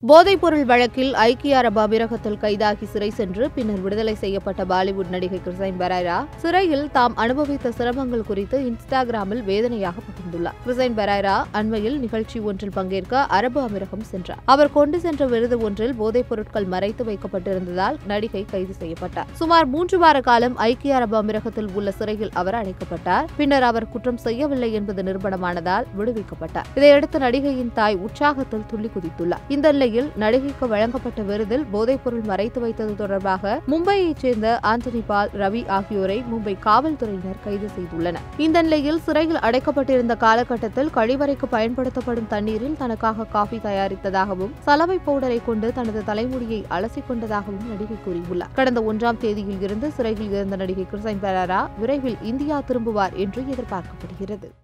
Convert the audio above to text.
போதைப்பொருள் வழக்கில் ஐக்கிய அரபு அமீரகத்தில் கைதாகி சிறை சென்று பின்னர் விடுதலை செய்யப்பட்ட பாலிவுட் நடிகை கிறிசைன் பெரைரா சிறையில் தாம் அனுபவித்த சிரமங்கள் குறித்து இன்ஸ்டாகிராமில் வேதனையாக பகிர்ந்துள்ளார் கிறிசைன் பெரைரா அண்மையில் நிகழ்ச்சி ஒன்றில் பங்கேற்க அரபு அமீரகம் சென்றார் அவர் கொண்டு சென்ற விருது ஒன்றில் போதைப் பொருட்கள் மறைத்து வைக்கப்பட்டிருந்ததால் நடிகை கைது செய்யப்பட்டார் சுமார் மூன்று வார காலம் ஐக்கிய அரபு அமீரகத்தில் உள்ள சிறையில் அவர் அடைக்கப்பட்டார் பின்னர் அவர் குற்றம் செய்யவில்லை என்பது நிரூபணமானதால் விடுவிக்கப்பட்டார் இதையடுத்து நடிகையின் தாய் உற்சாகத்தில் துள்ளி குதித்துள்ளார் இந்த நிலையில் நடிகைக்கு வழங்கப்பட்ட விருதில் போதைப்பொருள் மறைத்து வைத்தது தொடர்பாக மும்பையைச் சேர்ந்த ஆண்டனி பால் ரவி ஆகியோரை மும்பை காவல்துறையினர் கைது செய்துள்ளனர் இந்த நிலையில் சிறையில் அடைக்கப்பட்டிருந்த காலகட்டத்தில் கழிவறைக்கு பயன்படுத்தப்படும் தண்ணீரில் தனக்காக காஃபி தயாரித்ததாகவும் சலவை பவுடரை கொண்டு தனது தலைமுடியை அலசிக் கொண்டதாகவும் நடிகை கூறியுள்ளார் கடந்த ஒன்றாம் தேதியில் இருந்து சிறையில் இருந்த நடிகை கிறிசைன் பெராரா விரைவில் இந்தியா திரும்புவார் என்று எதிர்பார்க்கப்படுகிறது